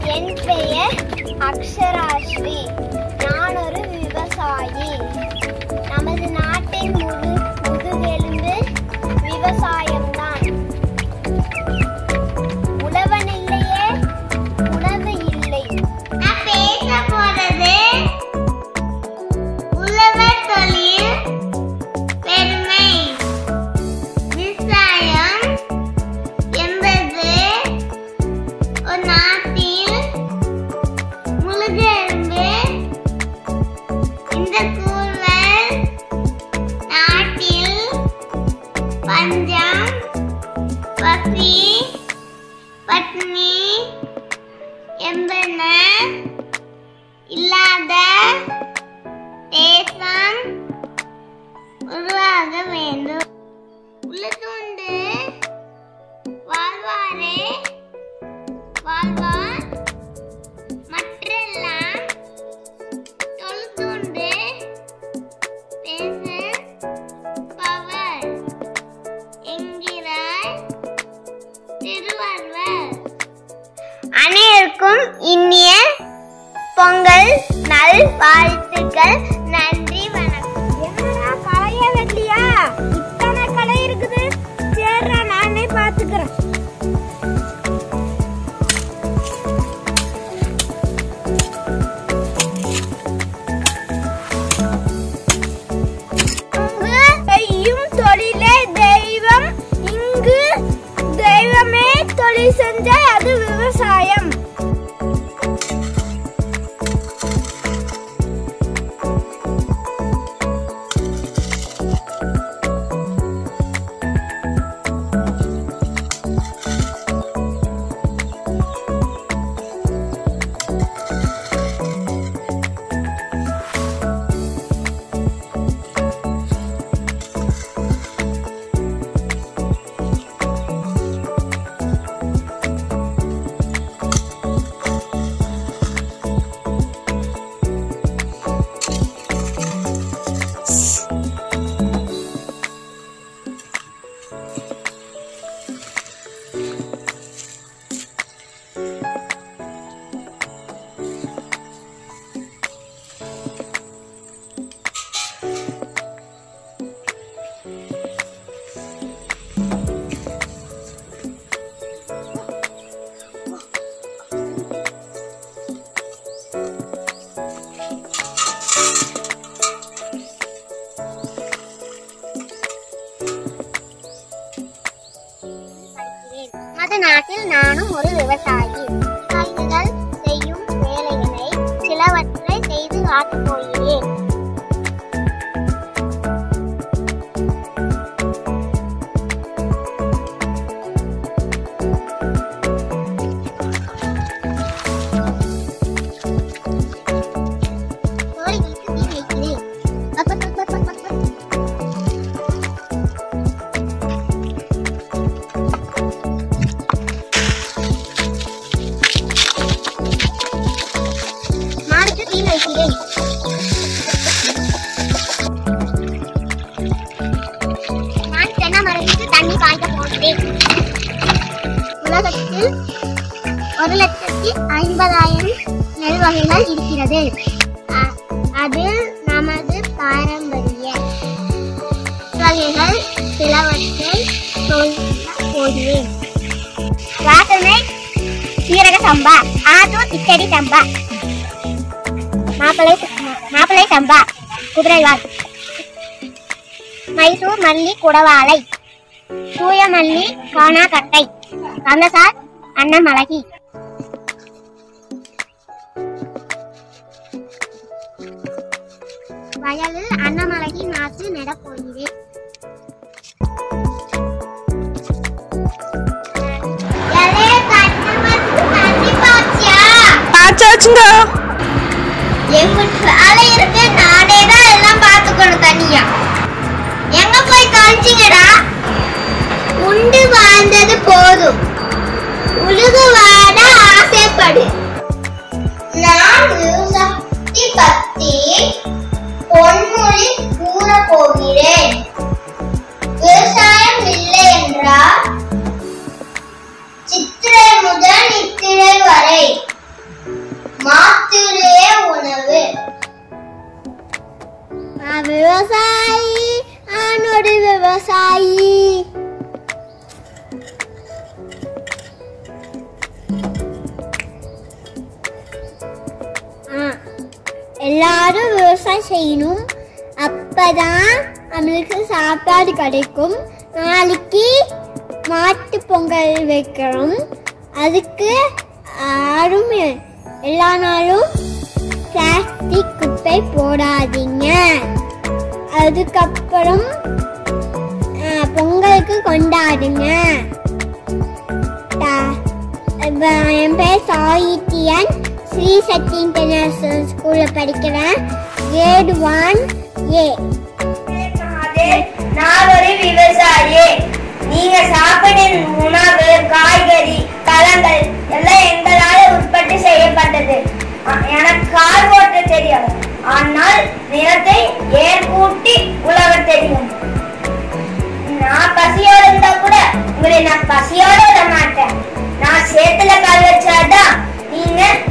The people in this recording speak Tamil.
என் பெயர் அக்ஷராஸ்ரீ நான் ஒரு விவசாயி நமது நாட்டின் முது முதுகெலும்பு விவசாயம்தான் உழவன் இல்லையே உணவு இல்லை நான் பேச போறது உழவர் தொழில் பெருமை விவசாயம் என்பது ஒரு நாட்டில் முழுகெலும்பு இந்த கூறுகள் நாட்டில் பஞ்சம் பசி பட்னி என்பன இல்லாத தேசம் உருவாக வேண்டும் உள்ளதுண்டு வாழ்வாரே வாழ்வார் மற்றெல்லாம் தொழுதுண்டு பேச பவர் என்கிறார் திருவள்ளுவர் அனைவருக்கும் இனிய பொங்கல் நல் வாழ்த்துக்கள் நன்றி வணக்கம் என்னடா களைய வெட்டியா இத்தனை களை இருக்குது சரிடா நானே பாத்துக்கிறேன் அங்கு செய்யும் தொழிலே தெய்வம் இங்கு தெய்வமே தொழில் செஞ்சால் அது விவசாயம் நமது நாட்டில் நானும் ஒரு விவசாயி விவசாயிகள் செய்யும் வேலைகளை சிலவற்றை செய்து காட்டப் போகிறேன் கோழிகளுக்கு தீ வைக்கிறேன் பக் பக் பக் பக் பக் பக். மாடுக்கு தீ வைக்கிறேன் நான் தென்னை மரத்துக்கு தண்ணி பாய்க்க போகிறேன் உலகத்தில் ஒரு லட்சத்தி ஐம்பதாயிரம் நெல் வகைகள் இருக்கிறது அ- அதில் நமது பாரம்பரிய வகைகள் சிலவற்றை சொல்ல போகிறேன் வாசனை சீரக சம்பா ஆத்தூர் கிச்சடி சம்பா மாப்பிளை மாப்பிளை சம்பா குதிரைவால் மைசூர் மல்லி குடவாளை தூய மல்லி காணாக்கட்டை கந்தசார் அன்னமலகி வயலில் அன்னமலகி நாற்று நடப் போகிறேன் பாச்சாச்சுங்க எங்கிட்ட வேலை இருக்கு நானே தான் எல்லாம் பார்த்துக்கணும் தனியா எங்க போய் காமிச்சிங்கடா உண்டு வாழ்ந்தது போதும் உலகு வாட ஆசைப்படு நான் விவசாயத்தை பத்தி பொன்மொழி கூற போகிறேன் விவசாயம் இல்லை என்றால் சித்திரை முதல் நித்திரை வரை எல்லாரும் விவசாயம் செய்யணும் அப்பதான் நம்மளுக்கு சாப்பாடு கிடைக்கும் நாளைக்கு மாட்டு பொங்கல் வைக்கிறோம் அதுக்கு யாரும் எல்லா நாளும் பிளாஸ்டிக் குப்பை போடாதீங்க அதுக்கப்புறம் ஆ, பொங்கலுக்கு கொண்டாடுங்க ட- இப்ப என் பேர் சாகித்யன் ஸ்ரீ சக்தி இன்டர்நேஷனல் ஸ்கூலில் படிக்கிறேன் கிரேட் ஒன் ஏ நான் ஒரு விவசாயி நீங்க சாப்பிடும் உணவு காய்கறி பழங்கள் எல்லாம் எங்களால உற்பத்தி செய்யப்பட்டது அ- எனக்கு கார் ஓட்ட தெரியும் ஆனால் நிலத்தை ஏற்பூட்டி உழவ தெரியும் நான் பசியோட இருந்தா கூட உங்களை நான் பசியோட விட மாட்டேன் நான் சேத்துல கால் வச்சாதான் நீங்க